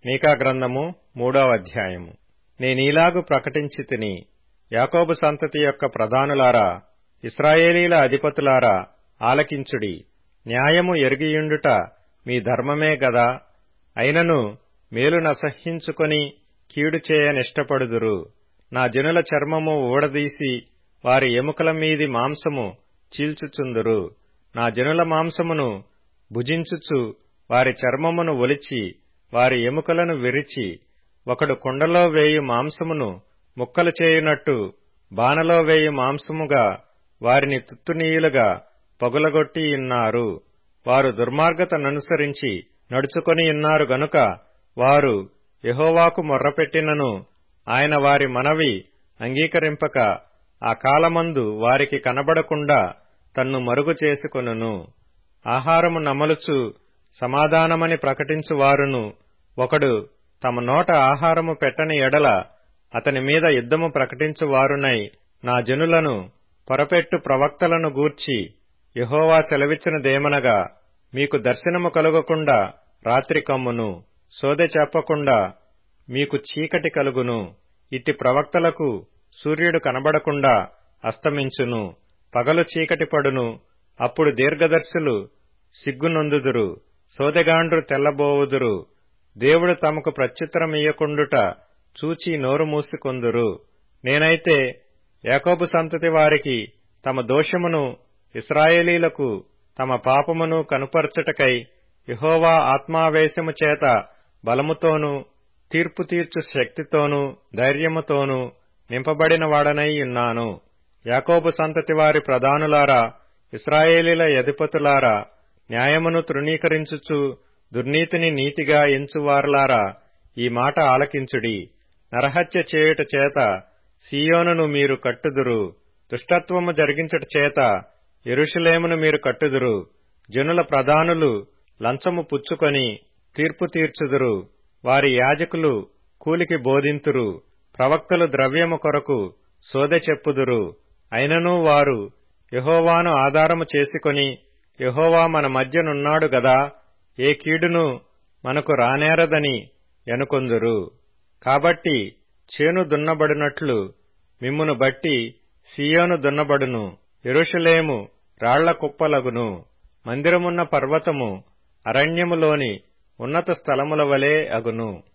మీకా గ్రంథము మూడవ అధ్యాయము నేనీలాగు ప్రకటించి తిని యాకోబు సంతతి యొక్క ప్రధానులారా ఇస్రాయేలీల అధిపతులారా ఆలకించుడి న్యాయము ఎరిగియుండుట మీ ధర్మమే గదా అయినను మేలు నసహ్యించుకొని కీడు చేయనిష్టపడుదురు నా జనుల చర్మము ఊడదీసి వారి ఎముకల మీది మాంసము చీల్చుచుందురు నా జనుల మాంసమును భుజించుచు వారి చర్మమును ఒలిచి వారి ఎముకలను విరిచి ఒకడు కుండలో వేయు మాంసమును ముక్కలు చేయునట్టు బానలో వేయు మాంసముగా వారిని తుత్తునీయులుగా పగులగొట్టి ఇన్నారు వారు దుర్మార్గతననుసరించి నడుచుకొని ఇన్నారు గనుక వారు యహోవాకు మొర్రపెట్టినను ఆయన వారి మనవి అంగీకరింపక ఆ కాలమందు వారికి కనబడకుండా తన్ను మరుగు చేసుకొనును ఆహారము నమలుచు సమాధానమని ప్రకటించు వారును ఒకడు తమ నోట ఆహారము పెట్టని ఎడల అతని మీద యుద్ధము ప్రకటించు వారునై నా జనులను పొరపెట్టు ప్రవక్తలను గూర్చి యహోవా సెలవిచ్చినదేమనగా మీకు దర్శనము కలుగకుండా రాత్రి కమ్మును సోదె చెప్పకుండా మీకు చీకటి కలుగును ఇట్టి ప్రవక్తలకు సూర్యుడు కనబడకుండా అస్తమించును పగలు చీకటి పడును అప్పుడు దీర్ఘదర్శులు సిగ్గునొందుదురు సోదెగాండ్రు తెల్లబోవుదురు దేవుడు తమకు ప్రత్యుత్తరమియ్యకుండుట చూచి నోరు మూసుకొందురు నేనైతే యాకోబు సంతతి వారికి తమ దోషమును ఇస్రాయేలీలకు తమ పాపమును కనుపరచుటకై యహోవా ఆత్మావేశము చేత బలముతోనూ తీర్పు తీర్చు శక్తితోనూ ధైర్యముతోనూ నింపబడిన వాడనై ఉన్నాను యాకోబు సంతతి వారి ప్రధానులారా ఇస్రాయేలీల యధిపతులారా న్యాయమును తృణీకరించుచు దుర్నీతిని నీతిగా ఎంచువారులారా ఈ మాట ఆలకించుడి నరహత్య చేయుట చేత సీయోనును మీరు కట్టుదురు దుష్టత్వము జరిగించుట చేత ఎరుషులేమును మీరు కట్టుదురు జనుల ప్రధానులు లంచము పుచ్చుకొని తీర్పు తీర్చుదురు వారి యాజకులు కూలికి బోధింతురు ప్రవక్తలు ద్రవ్యము కొరకు సోదె చెప్పుదురు అయినను వారు యహోవాను ఆధారము చేసుకొని యహోవా మన మధ్యనున్నాడు గదా ఏ కీడును మనకు రానేరదని ఎనుకొందురు కాబట్టి చేను దున్నబడినట్లు మిమ్మును బట్టి సియోను దున్నబడును ఎరుషలేము రాళ్ల కుప్పలగును మందిరమున్న పర్వతము అరణ్యములోని ఉన్నత స్థలముల వలె అగును